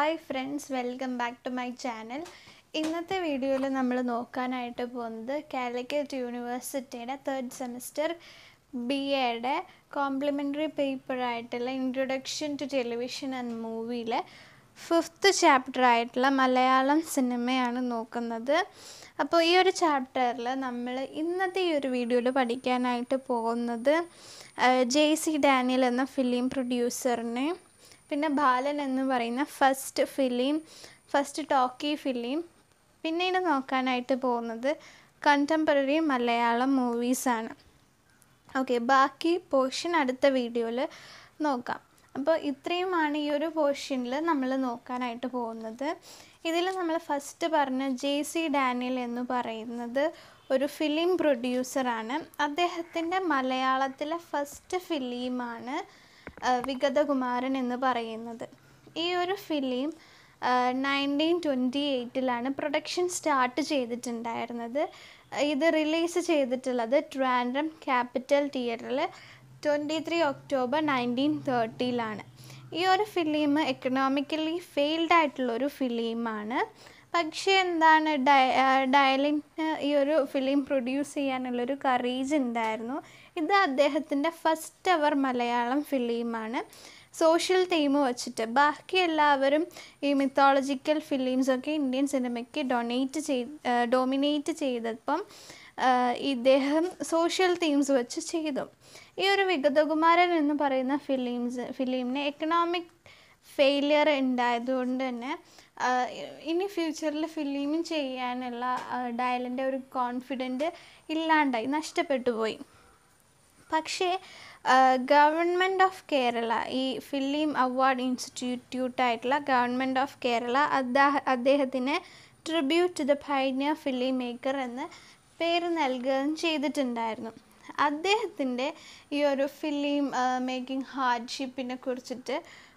hi friends welcome back to my channel ഇന്നത്തെ വീഡിയോയിൽ നമ്മൾ നോക്കാനായിട്ട് പോകുന്നത് കാലിക്കറ്റ് യൂണിവേഴ്സിറ്റിയുടെ തേർഡ് സെമിസ്റ്റർ ബി എയുടെ കോംപ്ലിമെൻ്ററി പേപ്പറായിട്ടുള്ള ഇൻട്രൊഡക്ഷൻ ടു ടെലിവിഷൻ ആൻഡ് മൂവിയിലെ ഫിഫ്ത്ത് ചാപ്റ്റർ ആയിട്ടുള്ള മലയാളം സിനിമയാണ് നോക്കുന്നത് അപ്പോൾ ഈ ഒരു ചാപ്റ്ററിൽ നമ്മൾ ഇന്നത്തെ ഈ ഒരു വീഡിയോയിൽ പഠിക്കാനായിട്ട് പോകുന്നത് ജെ സി ഡാനിയൽ എന്ന ഫിലിം പ്രൊഡ്യൂസറിനെ പിന്നെ ബാലൻ എന്ന് പറയുന്ന first film first talkie film പിന്നീട് നോക്കാനായിട്ട് പോകുന്നത് കണ്ടംപററി മലയാളം മൂവീസാണ് ഓക്കെ ബാക്കി പോർഷൻ അടുത്ത വീഡിയോയിൽ നോക്കാം അപ്പോൾ ഇത്രയുമാണ് ഈ ഒരു പോർഷനിൽ നമ്മൾ നോക്കാനായിട്ട് പോകുന്നത് ഇതിൽ നമ്മൾ ഫസ്റ്റ് പറഞ്ഞ ജെ സി ഡാനിയൽ എന്ന് പറയുന്നത് ഒരു ഫിലിം പ്രൊഡ്യൂസറാണ് അദ്ദേഹത്തിൻ്റെ മലയാളത്തിലെ ഫസ്റ്റ് ഫിലിമാണ് വിഗതകുമാരൻ എന്ന് പറയുന്നത് ഈ ഒരു ഫിലിം നയൻറ്റീൻ ട്വൻറ്റി എയ്റ്റിലാണ് പ്രൊഡക്ഷൻ സ്റ്റാർട്ട് ചെയ്തിട്ടുണ്ടായിരുന്നത് ഇത് റിലീസ് ചെയ്തിട്ടുള്ളത് ട്രാൻഡ്രം ക്യാപിറ്റൽ തിയേറ്ററിൽ ട്വൻറ്റി ത്രീ ഒക്ടോബർ നയൻറ്റീൻ തേർട്ടിയിലാണ് ഈ ഒരു ഫിലിം എക്കണോമിക്കലി ഫെയിൽഡ് ആയിട്ടുള്ളൊരു ഫിലിമാണ് പക്ഷേ എന്താണ് ഡയ ഡയലിന് ഈ ഒരു ഫിലിം പ്രൊഡ്യൂസ് ചെയ്യാനുള്ളൊരു കറേജ് ഉണ്ടായിരുന്നു ഇത് അദ്ദേഹത്തിൻ്റെ ഫസ്റ്റ് അവർ മലയാളം ഫിലിമാണ് സോഷ്യൽ തീം വെച്ചിട്ട് ബാക്കി എല്ലാവരും ഈ മിത്തോളജിക്കൽ ഫിലിംസൊക്കെ ഇന്ത്യൻ സിനിമയ്ക്ക് ഡൊണേറ്റ് ചെയ്ത് ഡോമിനേറ്റ് ചെയ്തപ്പം ഇദ്ദേഹം സോഷ്യൽ തീംസ് വെച്ച് ചെയ്തു ഈ ഒരു വിഗതകുമാരൻ എന്ന് പറയുന്ന ഫിലിംസ് ഫിലിമിന് എക്കണോമിക് ഫെയിലിയർ ഉണ്ടായതുകൊണ്ട് തന്നെ ഇനി ഫ്യൂച്ചറിൽ ഫിലിം ചെയ്യാനുള്ള ഡയലിൻ്റെ ഒരു കോൺഫിഡൻറ്റ് ഇല്ലാണ്ടായി നഷ്ടപ്പെട്ടു പോയി പക്ഷേ ഗവൺമെൻറ് ഓഫ് കേരള ഈ ഫിലിം അവാർഡ് ഇൻസ്റ്റിറ്റ്യൂട്ടായിട്ടുള്ള ഗവൺമെൻറ് ഓഫ് കേരള അദ്ദേഹ അദ്ദേഹത്തിന് tribute to the pioneer film maker എന്ന് പേര് നൽകുകയും ചെയ്തിട്ടുണ്ടായിരുന്നു അദ്ദേഹത്തിൻ്റെ ഈ ഒരു ഫിലിം മേക്കിംഗ് ഹാർഡ്ഷിപ്പിനെ കുറിച്ചിട്ട്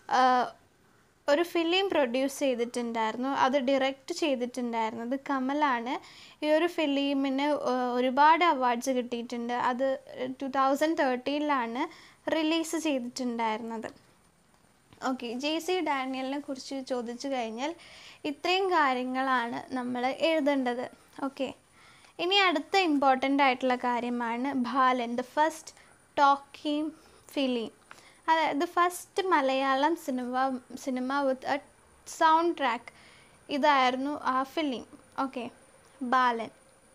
ഒരു ഫിലിം പ്രൊഡ്യൂസ് ചെയ്തിട്ടുണ്ടായിരുന്നു അത് ഡയറക്റ്റ് ചെയ്തിട്ടുണ്ടായിരുന്നത് കമലാണ് ഈ ഒരു ഫിലിമിന് ഒരുപാട് അവാർഡ്സ് കിട്ടിയിട്ടുണ്ട് അത് ടു തൗസൻഡ് തേർട്ടീനിലാണ് റിലീസ് ചെയ്തിട്ടുണ്ടായിരുന്നത് ഓക്കെ ജെ സി ഡാനിയലിനെ കുറിച്ച് ചോദിച്ചു കഴിഞ്ഞാൽ ഇത്രയും കാര്യങ്ങളാണ് നമ്മൾ എഴുതേണ്ടത് ഓക്കെ ഇനി അടുത്ത ഇമ്പോർട്ടൻ്റ് ആയിട്ടുള്ള കാര്യമാണ് Balan the first talking film അതായത് first Malayalam cinema cinema with a sound track ഇതായിരുന്നു ആ ഫിലിം ഓക്കെ ബാലൻ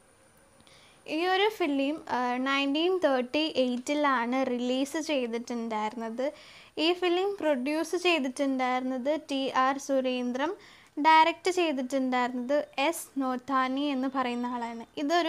ഈ ഒരു ഫിലിം നയൻറ്റീൻ തേർട്ടി എയ്റ്റിലാണ് റിലീസ് ചെയ്തിട്ടുണ്ടായിരുന്നത് ഈ ഫിലിം പ്രൊഡ്യൂസ് ചെയ്തിട്ടുണ്ടായിരുന്നത് ടി ആർ സുരേന്ദ്രം ഡയറക്റ്റ് ചെയ്തിട്ടുണ്ടായിരുന്നത് എസ് നോത്താനി എന്ന് പറയുന്ന ആളാണ് ഇതൊരു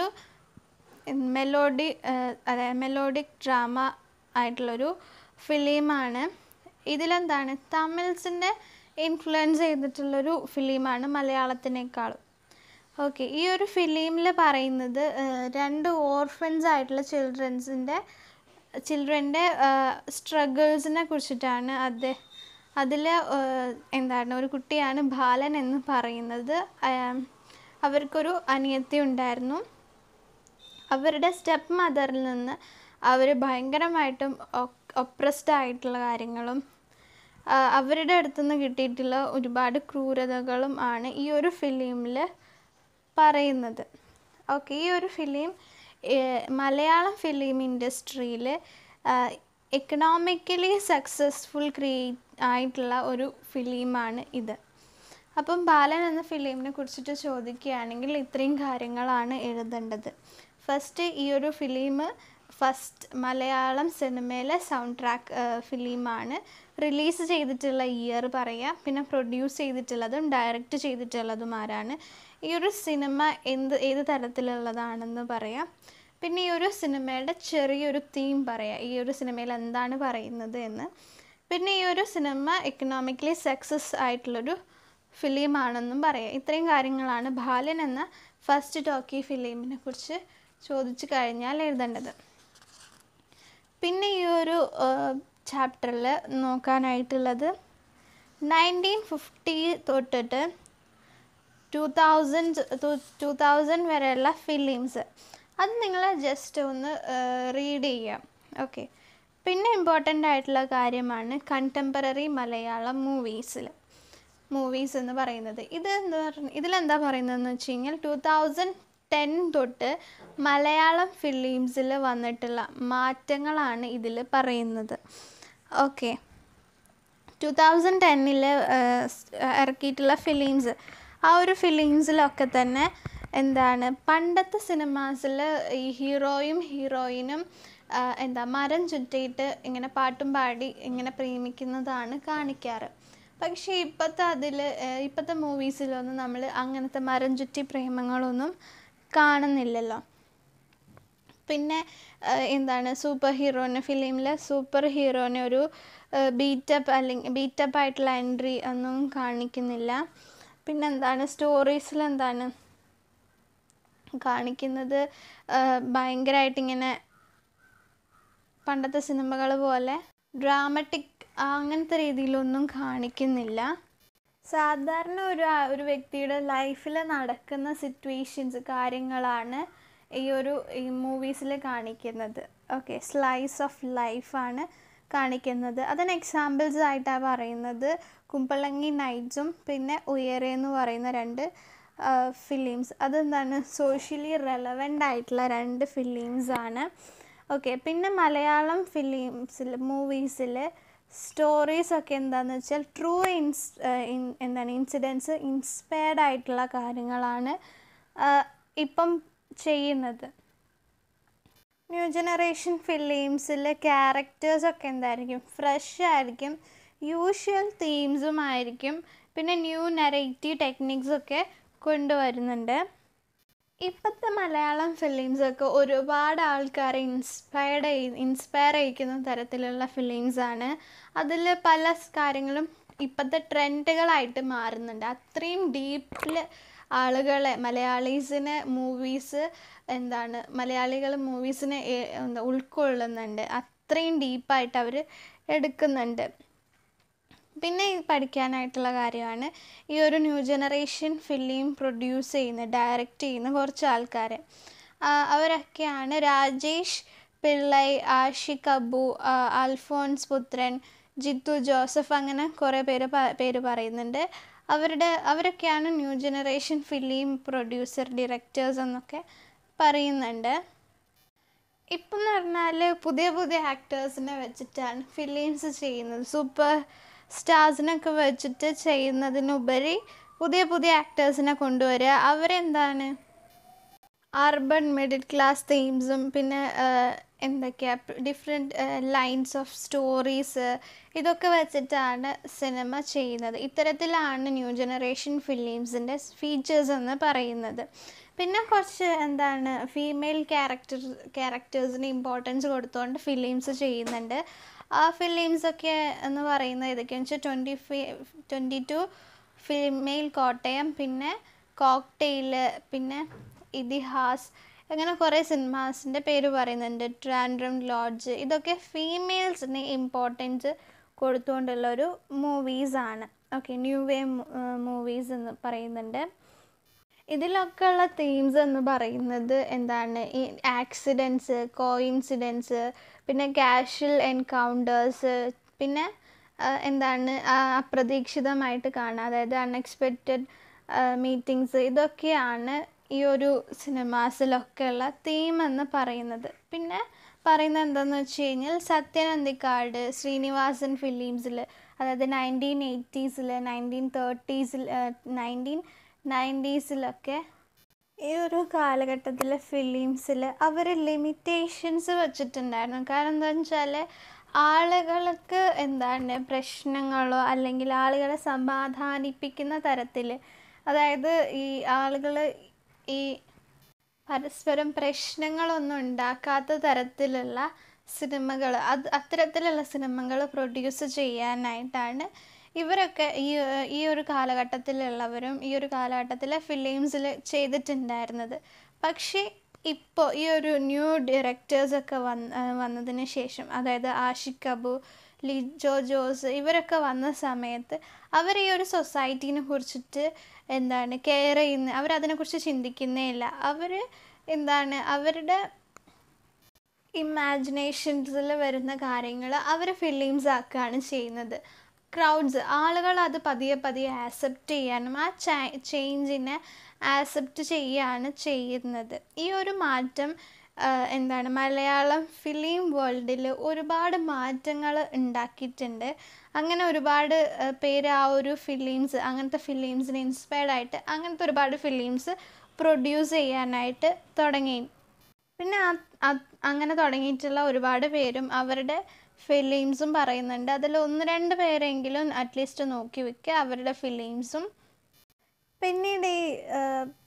മെലോഡി അതായത് മെലോഡിക് ഡ്രാമ ആയിട്ടുള്ളൊരു ഫിലിമാണ് ഇതിലെന്താണ് തമിഴ്സിൻ്റെ ഇൻഫ്ലുവൻസ് ചെയ്തിട്ടുള്ളൊരു ഫിലിമാണ് മലയാളത്തിനേക്കാളും ഓക്കെ ഈ ഒരു ഫിലിമിൽ പറയുന്നത് രണ്ട് ഓർഫൻസ് ആയിട്ടുള്ള ചിൽഡ്രൻസിൻ്റെ ചിൽഡ്രൻ്റെ സ്ട്രഗിൾസിനെ കുറിച്ചിട്ടാണ് അദ്ദേഹം അതിൽ എന്താണ് ഒരു കുട്ടിയാണ് ബാലൻ എന്ന് പറയുന്നത് അവർക്കൊരു അനിയത്തി ഉണ്ടായിരുന്നു അവരുടെ സ്റ്റെപ്പ് മദറിൽ നിന്ന് അവർ ഭയങ്കരമായിട്ടും ഒപ്രസ്ഡ് ആയിട്ടുള്ള കാര്യങ്ങളും അവരുടെ അടുത്തുനിന്ന് കിട്ടിയിട്ടുള്ള ഒരുപാട് ക്രൂരതകളും ആണ് ഈ ഒരു ഫിലിമിൽ പറയുന്നത് ഓക്കെ ഈ ഒരു ഫിലിം മലയാളം ഫിലിം ഇൻഡസ്ട്രിയിൽ എക്കണോമിക്കലി സക്സസ്ഫുൾ ക്രിയേറ്റ് ആയിട്ടുള്ള ഒരു ഫിലിമാണ് ഇത് അപ്പം ബാലൻ എന്ന ഫിലിമിനെ കുറിച്ചിട്ട് ചോദിക്കുകയാണെങ്കിൽ ഇത്രയും കാര്യങ്ങളാണ് എഴുതേണ്ടത് ഫസ്റ്റ് ഈ ഒരു ഫിലിം ഫസ്റ്റ് മലയാളം സിനിമയിലെ സൗണ്ട് ട്രാക്ക് ഫിലിമാണ് റിലീസ് ചെയ്തിട്ടുള്ള ഇയർ പറയാം പിന്നെ പ്രൊഡ്യൂസ് ചെയ്തിട്ടുള്ളതും ഡയറക്റ്റ് ചെയ്തിട്ടുള്ളതും ആരാണ് ഈ ഒരു സിനിമ എന്ത് ഏത് തരത്തിലുള്ളതാണെന്ന് പറയാം പിന്നെ ഈ ഒരു സിനിമയുടെ ചെറിയൊരു തീം പറയാം ഈ ഒരു സിനിമയിൽ എന്താണ് പറയുന്നത് എന്ന് പിന്നെ ഈ ഒരു സിനിമ എക്കണോമിക്കലി സക്സസ് ആയിട്ടുള്ളൊരു ഫിലിമാണെന്നും പറയാം ഇത്രയും കാര്യങ്ങളാണ് ബാലൻ എന്ന ഫസ്റ്റ് ടോക്കി ഫിലിമിനെ കുറിച്ച് ചോദിച്ചു കഴിഞ്ഞാൽ എഴുതേണ്ടത് പിന്നെ ഈ ഒരു ചാപ്റ്ററിൽ നോക്കാനായിട്ടുള്ളത് നയൻറ്റീൻ ഫിഫ്റ്റി തൊട്ടിട്ട് ടു തൗസൻഡ് ടു തൗസൻഡ് വരെയുള്ള ഫിലിംസ് അത് നിങ്ങൾ ജസ്റ്റ് ഒന്ന് റീഡ് ചെയ്യാം ഓക്കെ പിന്നെ ഇമ്പോർട്ടൻ്റ് ആയിട്ടുള്ള കാര്യമാണ് കണ്ടംപററി മലയാളം മൂവീസിൽ മൂവീസ് എന്ന് പറയുന്നത് ഇത് എന്താ പറഞ്ഞ ഇതിലെന്താ പറയുന്നതെന്ന് വെച്ച് കഴിഞ്ഞാൽ ടു തൗസൻഡ് ടെൻ തൊട്ട് മലയാളം ഫിലിംസിൽ വന്നിട്ടുള്ള മാറ്റങ്ങളാണ് ഇതിൽ പറയുന്നത് ഓക്കെ ടു തൗസൻഡ് ടെന്നിൽ ഇറക്കിയിട്ടുള്ള ഫിലിംസ് ആ ഒരു ഫിലിംസിലൊക്കെ തന്നെ എന്താണ് പണ്ടത്തെ സിനിമാസിൽ ഈ ഹീറോയും ഹീറോയിനും ആ, എന്താ മരം ചുറ്റിയിട്ട് ഇങ്ങനെ പാട്ടും പാടി ഇങ്ങനെ പ്രേമിക്കുന്നതാണ് കാണിക്കാറ് പക്ഷേ ഇപ്പോഴത്തെ അതിൽ ഇപ്പോഴത്തെ മൂവീസിലൊന്നും നമ്മൾ അങ്ങനത്തെ മരം ചുറ്റി പ്രേമങ്ങളൊന്നും കാണുന്നില്ലല്ലോ പിന്നെ ആ, എന്താണ് സൂപ്പർ ഹീറോനെ ഫിലിമിൽ സൂപ്പർ ഹീറോനെ ഒരു ബീറ്റപ്പ് അല്ലെങ്കിൽ ബീറ്റപ്പ് ആയിട്ടുള്ള എൻട്രി ഒന്നും കാണിക്കുന്നില്ല പിന്നെ എന്താണ് സ്റ്റോറീസിൽ എന്താണ് കാണിക്കുന്നത് ഭയങ്കരമായിട്ട് ഇങ്ങനെ പണ്ടത്തെ സിനിമകൾ പോലെ ഡ്രാമറ്റിക് അങ്ങനത്തെ രീതിയിലൊന്നും കാണിക്കുന്നില്ല സാധാരണ ഒരു ആ- ഒരു വ്യക്തിയുടെ ലൈഫിൽ നടക്കുന്ന സിറ്റുവേഷൻസ് കാര്യങ്ങളാണ് ഈ ഒരു ഈ മൂവീസിൽ കാണിക്കുന്നത് ഓക്കെ സ്ലൈസ് ഓഫ് ലൈഫാണ് കാണിക്കുന്നത് അതിന് എക്സാമ്പിൾസ് ആയിട്ടാണ് പറയുന്നത് കുമ്പളങ്ങി നൈറ്റ്സും പിന്നെ ഉയരെ എന്ന് പറയുന്ന രണ്ട് ഫിലിംസ് അതെന്താണ് സോഷ്യലി റെലവൻ്റ് ആയിട്ടുള്ള രണ്ട് ഫിലിംസ് ആണ് ഓക്കെ പിന്നെ മലയാളം ഫിലിംസിൽ മൂവീസിൽ സ്റ്റോറീസ് ഒക്കെ എന്താണെന്ന് വെച്ചാൽ ട്രൂ ഇൻസ് ഇൻ- എന്താണ് ഇൻസിഡൻസ് ഇൻസ്പയർഡ് ആയിട്ടുള്ള കാര്യങ്ങളാണ് ആ, ഇപ്പം ചെയ്യുന്നത് ന്യൂ ജനറേഷൻ ഫിലിംസിൽ ക്യാരക്ടേഴ്സൊക്കെ എന്തായിരിക്കും ഫ്രഷ് ആയിരിക്കും യൂഷ്വൽ തീംസും ആയിരിക്കും പിന്നെ ന്യൂ നെറേറ്റീവ് ടെക്നിക്സൊക്കെ കൊണ്ടുവരുന്നുണ്ട് ഇപ്പോഴത്തെ മലയാളം ഫിലിംസൊക്കെ ഒരുപാട് ആൾക്കാരെ ഇൻസ്പയർഡ് ഇൻസ്പയർ ചെയ്യിക്കുന്ന തരത്തിലുള്ള ഫിലിംസാണ് അതിൽ പല സ് കാര്യങ്ങളും ഇപ്പോഴത്തെ ട്രെൻഡുകളായിട്ട് മാറുന്നുണ്ട് അത്രയും ഡീപ്പിൽ ആളുകളെ മലയാളീസിനെ മൂവീസ് എന്താണ് മലയാളികൾ മൂവീസിനെ എന്താ ഉൾക്കൊള്ളുന്നുണ്ട് അത്രയും ഡീപ്പായിട്ട് അവർ എടുക്കുന്നുണ്ട് പിന്നെ ഈ പഠിക്കാനായിട്ടുള്ള കാര്യമാണ് ഈ ഒരു ന്യൂ ജനറേഷൻ ഫിലിം പ്രൊഡ്യൂസ് ചെയ്യുന്ന ഡയറക്റ്റ് ചെയ്യുന്ന കുറച്ച് ആൾക്കാർ അവരൊക്കെയാണ് രാജേഷ് പിള്ളൈ ആഷിഖ് അബു ആ, അൽഫോൺസ് പുത്രൻ ജിത്തു ജോസഫ് അങ്ങനെ കുറേ പേര് പ- പേര് പറയുന്നുണ്ട് അവരുടെ അവരൊക്കെയാണ് new generation film producer directors എന്നൊക്കെ പറയുന്നുണ്ട് ഇപ്പം എന്ന് പറഞ്ഞാൽ പുതിയ പുതിയ ആക്ടേഴ്സിനെ വെച്ചിട്ടാണ് ഫിലിംസ് ചെയ്യുന്നത് സൂപ്പർ സ്റ്റാർസിനൊക്കെ വെച്ചിട്ട് ചെയ്യുന്നതിനുപരി പുതിയ പുതിയ ആക്ടേഴ്സിനെ കൊണ്ടുവരിക അവരെന്താണ് അർബൻ മിഡിൽ ക്ലാസ് തീംസും പിന്നെ എന്തൊക്കെയാ ഡിഫറെൻറ്റ് ലൈൻസ് ഓഫ് സ്റ്റോറീസ് ഇതൊക്കെ വെച്ചിട്ടാണ് സിനിമ ചെയ്യുന്നത് ഇത്തരത്തിലാണ് ന്യൂ ജനറേഷൻ ഫിലിംസിൻ്റെ ഫീച്ചേഴ്സ് എന്ന് പറയുന്നത് പിന്നെ കുറച്ച് എന്താണ് ഫീമെയിൽ ക്യാരക്ടർ ക്യാരക്ടേഴ്സിന് ഇമ്പോർട്ടൻസ് കൊടുത്തുകൊണ്ട് ഫിലിംസ് ചെയ്യുന്നുണ്ട് ആ ഫിലിംസൊക്കെ എന്ന് പറയുന്നത് ഏതൊക്കെയാണെന്ന് വെച്ചാൽ ട്വൻറ്റി ഫി ട്വൻറ്റി ടു ഫിമെയിൽ കോട്ടയം പിന്നെ കോക്ടെയിൽ പിന്നെ ഇതിഹാസ് അങ്ങനെ കുറേ സിനിമാസിൻ്റെ പേര് പറയുന്നുണ്ട് ട്രാൻഡ്രം ലോഡ്ജ് ഇതൊക്കെ ഫീമെയിൽസിന് ഇമ്പോർട്ടൻസ് കൊടുത്തുകൊണ്ടുള്ള ഒരു മൂവീസാണ് ഓക്കെ ന്യൂ വേ മൂവീസ് എന്ന് പറയുന്നുണ്ട് ഇതിലൊക്കെ ഉള്ള തീംസ് എന്ന് പറയുന്നത് എന്താണ് ഈ ആക്സിഡൻസ് കോയിൻസിഡൻസ് പിന്നെ കാഷ്വൽ എൻകൗണ്ടേഴ്സ് പിന്നെ ആ, എന്താണ് ആ, അപ്രതീക്ഷിതമായിട്ട് കാണുക അതായത് അൺഎക്സ്പെക്റ്റഡ് മീറ്റിങ്സ് ഇതൊക്കെയാണ് ഈ ഒരു സിനിമാസിലൊക്കെ ഉള്ള തീം എന്ന് പറയുന്നത് പിന്നെ പറയുന്നത് എന്താണെന്ന് വെച്ച് കഴിഞ്ഞാൽ സത്യൻ അന്തിക്കാട് ശ്രീനിവാസൻ ഫിലിംസിൽ അതായത് നയൻറ്റീൻ എയ്റ്റീസിൽ നയൻറ്റീൻ തേർട്ടീസിൽ നയൻറ്റീൻ നയൻറ്റീസിലൊക്കെ ഈ ഒരു കാലഘട്ടത്തിലെ ഫിലിംസിൽ അവർ ലിമിറ്റേഷൻസ് വെച്ചിട്ടുണ്ടായിരുന്നു കാരണം എന്താണെന്ന് വെച്ചാൽ ആളുകൾക്ക് എന്താണ് പ്രശ്നങ്ങളോ അല്ലെങ്കിൽ ആളുകളെ സമാധാനിപ്പിക്കുന്ന തരത്തിൽ അതായത് ഈ ആളുകൾ ഈ പരസ്പരം പ്രശ്നങ്ങളൊന്നും ഉണ്ടാക്കാത്ത തരത്തിലുള്ള സിനിമകൾ അത് അത്തരത്തിലുള്ള സിനിമകൾ പ്രൊഡ്യൂസ് ചെയ്യാനായിട്ടാണ് ഇവരൊക്കെ ഈ ഈ ഒരു കാലഘട്ടത്തിലുള്ളവരും ഈ ഒരു കാലഘട്ടത്തിലെ ഫിലിംസിൽ ചെയ്തിട്ടുണ്ടായിരുന്നത് പക്ഷേ ഇപ്പോൾ ഈ ഒരു ന്യൂ ഡയറക്ടേഴ്സൊക്കെ വന്ന് വന്നതിന് ശേഷം അതായത് ആഷിഖ് അബു ലിജോ ജോസ് ഇവരൊക്കെ വന്ന സമയത്ത് അവർ ഈ ഒരു സൊസൈറ്റീനെ കുറിച്ചിട്ട് എന്താണ് കെയർ ചെയ്യുന്ന അവരതിനെക്കുറിച്ച് ചിന്തിക്കുന്നേ ഇല്ല അവർ എന്താണ് അവരുടെ ഇമാജിനേഷൻസിൽ വരുന്ന കാര്യങ്ങൾ അവർ ഫിലിംസ് ആക്കുകയാണ് ചെയ്യുന്നത് ക്രൗഡ്സ് ആളുകൾ അത് പതിയെ പതിയെ ആക്സെപ്റ്റ് ചെയ്യാനും ആ ചേഞ്ചിനെ ആക്സെപ്റ്റ് ചെയ്യുകയാണ് ചെയ്യുന്നത് ഈ ഒരു മാറ്റം ആ, എന്താണ് മലയാളം ഫിലിം വേൾഡിൽ ഒരുപാട് മാറ്റങ്ങൾ ഉണ്ടാക്കിയിട്ടുണ്ട് അങ്ങനെ ഒരുപാട് ആ, പേര് ആ ഒരു ഫിലിംസ് അങ്ങനത്തെ ഫിലിംസിന് ഇൻസ്പയർഡ് ആയിട്ട് അങ്ങനത്തെ ഒരുപാട് ഫിലിംസ് പ്രൊഡ്യൂസ് ചെയ്യാനായിട്ട് തുടങ്ങി പിന്നെ ആ- ആ- അങ്ങനെ തുടങ്ങിയിട്ടുള്ള ഒരുപാട് പേരും അവരുടെ ഫിലിംസും പറയുന്നുണ്ട് അതിൽ ഒന്ന് രണ്ട് പേരെങ്കിലും അറ്റ്ലീസ്റ്റ് നോക്കി വെക്കുക അവരുടെ ഫിലിംസും പിന്നീട് ഈ ആ,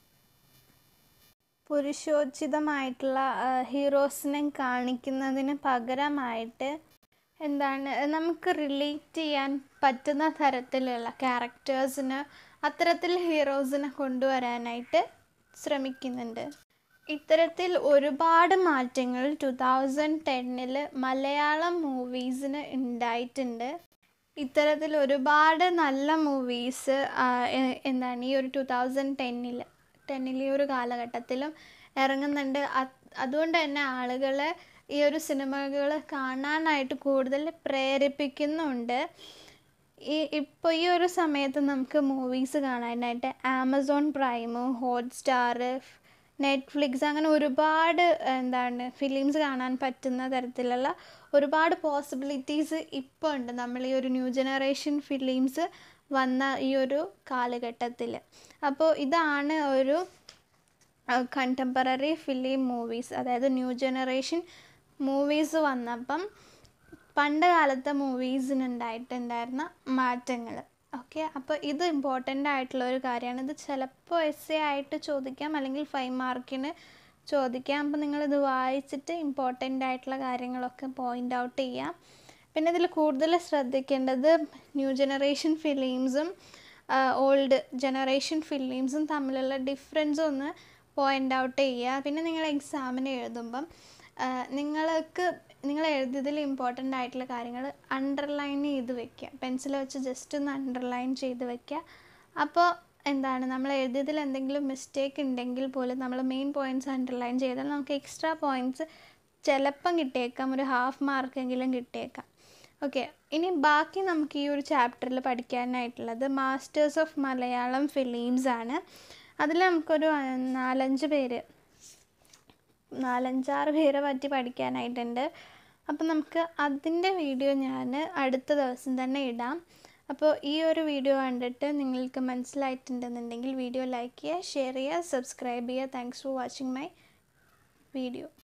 പുരുഷോചിതമായിട്ടുള്ള ഹീറോസിനെ കാണിക്കുന്നതിന് പകരമായിട്ട് എന്താണ് നമുക്ക് റിലേറ്റ് ചെയ്യാൻ പറ്റുന്ന തരത്തിലുള്ള ക്യാരക്ടേഴ്സിന് അത്തരത്തിൽ ഹീറോസിനെ കൊണ്ടുവരാനായിട്ട് ശ്രമിക്കുന്നുണ്ട് ഇത്തരത്തിൽ ഒരുപാട് മാറ്റങ്ങൾ ടു തൗസൻഡ് ടെന്നിൽ മലയാളം മൂവീസിന് ഉണ്ടായിട്ടുണ്ട് ഇത്തരത്തിൽ ഒരുപാട് നല്ല മൂവീസ് എന്താണ് ഈ ഒരു ടു തൗസൻഡ് ടെന്നിൽ ടെന്നിൽ ഈ ഒരു കാലഘട്ടത്തിലും ഇറങ്ങുന്നുണ്ട് അത് അതുകൊണ്ട് തന്നെ ആളുകളെ ഈ ഒരു സിനിമകൾ കാണാനായിട്ട് കൂടുതൽ പ്രേരിപ്പിക്കുന്നുണ്ട് ഈ ഇപ്പോൾ ഈ ഒരു സമയത്ത് നമുക്ക് മൂവീസ് കാണാനായിട്ട് ആമസോൺ പ്രൈമ് ഹോട്ട്സ്റ്റാർ നെറ്റ്ഫ്ലിക്സ് അങ്ങനെ ഒരുപാട് എന്താണ് ഫിലിംസ് കാണാൻ പറ്റുന്ന തരത്തിലുള്ള ഒരുപാട് പോസിബിലിറ്റീസ് ഇപ്പോൾ ഉണ്ട് നമ്മൾ ഈ ഒരു ന്യൂ ജനറേഷൻ ഫിലിംസ് വന്ന ഈ ഒരു കാലഘട്ടത്തിൽ അപ്പോൾ ഇതാണ് ഒരു കണ്ടംപററി ഫിലിം മൂവീസ് അതായത് ന്യൂ ജനറേഷൻ മൂവീസ് വന്നപ്പം പണ്ട് കാലത്തെ മൂവീസിനുണ്ടായിട്ടുണ്ടായിരുന്ന മാറ്റങ്ങൾ ഓക്കെ അപ്പോൾ ഇത് ഇമ്പോർട്ടൻ്റ് ആയിട്ടുള്ള ഒരു കാര്യമാണ് ഇത് ചിലപ്പോൾ എസ് എ ആയിട്ട് ചോദിക്കാം അല്ലെങ്കിൽ ഫൈവ് മാർക്കിന് ചോദിക്കാം അപ്പോൾ നിങ്ങളിത് വായിച്ചിട്ട് ഇമ്പോർട്ടൻ്റ് ആയിട്ടുള്ള കാര്യങ്ങളൊക്കെ പോയിൻ്റ് ഔട്ട് ചെയ്യാം പിന്നെ ഇതിൽ കൂടുതൽ ശ്രദ്ധിക്കേണ്ടത് ന്യൂ ജനറേഷൻ ഫിലിംസും ഓൾഡ് ജനറേഷൻ ഫിലിംസും തമ്മിലുള്ള ഡിഫറൻസ് ഒന്ന് പോയിൻ്റ് ഔട്ട് ചെയ്യുക പിന്നെ നിങ്ങൾ എക്സാമിന് എഴുതുമ്പം ആ, നിങ്ങൾക്ക് നിങ്ങൾ എഴുതിയതിൽ ഇമ്പോർട്ടൻ്റ് ആയിട്ടുള്ള കാര്യങ്ങൾ അണ്ടർലൈൻ ചെയ്ത് വെക്കുക പെൻസിൽ വെച്ച് ജസ്റ്റ് ഒന്ന് അണ്ടർലൈൻ ചെയ്ത് വെക്കുക അപ്പോൾ എന്താണ് നമ്മൾ എഴുതിയതിൽ എന്തെങ്കിലും മിസ്റ്റേക്ക് ഉണ്ടെങ്കിൽ പോലും നമ്മൾ മെയിൻ പോയിൻറ്റ്സ് അണ്ടർലൈൻ ചെയ്താൽ നമുക്ക് എക്സ്ട്രാ പോയിൻറ്റ്സ് ചിലപ്പം കിട്ടിയേക്കാം ഒരു ഹാഫ് മാർക്കെങ്കിലും കിട്ടിയേക്കാം ഓക്കെ ഇനി ബാക്കി നമുക്ക് ഈ ഒരു ചാപ്റ്ററിൽ പഠിക്കാനായിട്ടുള്ളത് മാസ്റ്റേഴ്സ് ഓഫ് മലയാളം ഫിലിംസ് ആണ് അതിൽ നമുക്കൊരു ആ, നാലഞ്ച് പേര് നാലഞ്ചാറ് പേരെ പറ്റി പഠിക്കാനായിട്ടുണ്ട് അപ്പം നമുക്ക് അതിൻ്റെ വീഡിയോ ഞാൻ അടുത്ത ദിവസം തന്നെ ഇടാം അപ്പോൾ ഈ ഒരു വീഡിയോ കണ്ടിട്ട് നിങ്ങൾക്ക് മനസ്സിലായിട്ടുണ്ടെന്നുണ്ടെങ്കിൽ വീഡിയോ ലൈക്ക് ചെയ്യുക ഷെയർ ചെയ്യുക സബ്സ്ക്രൈബ് ചെയ്യുക thanks for watching my video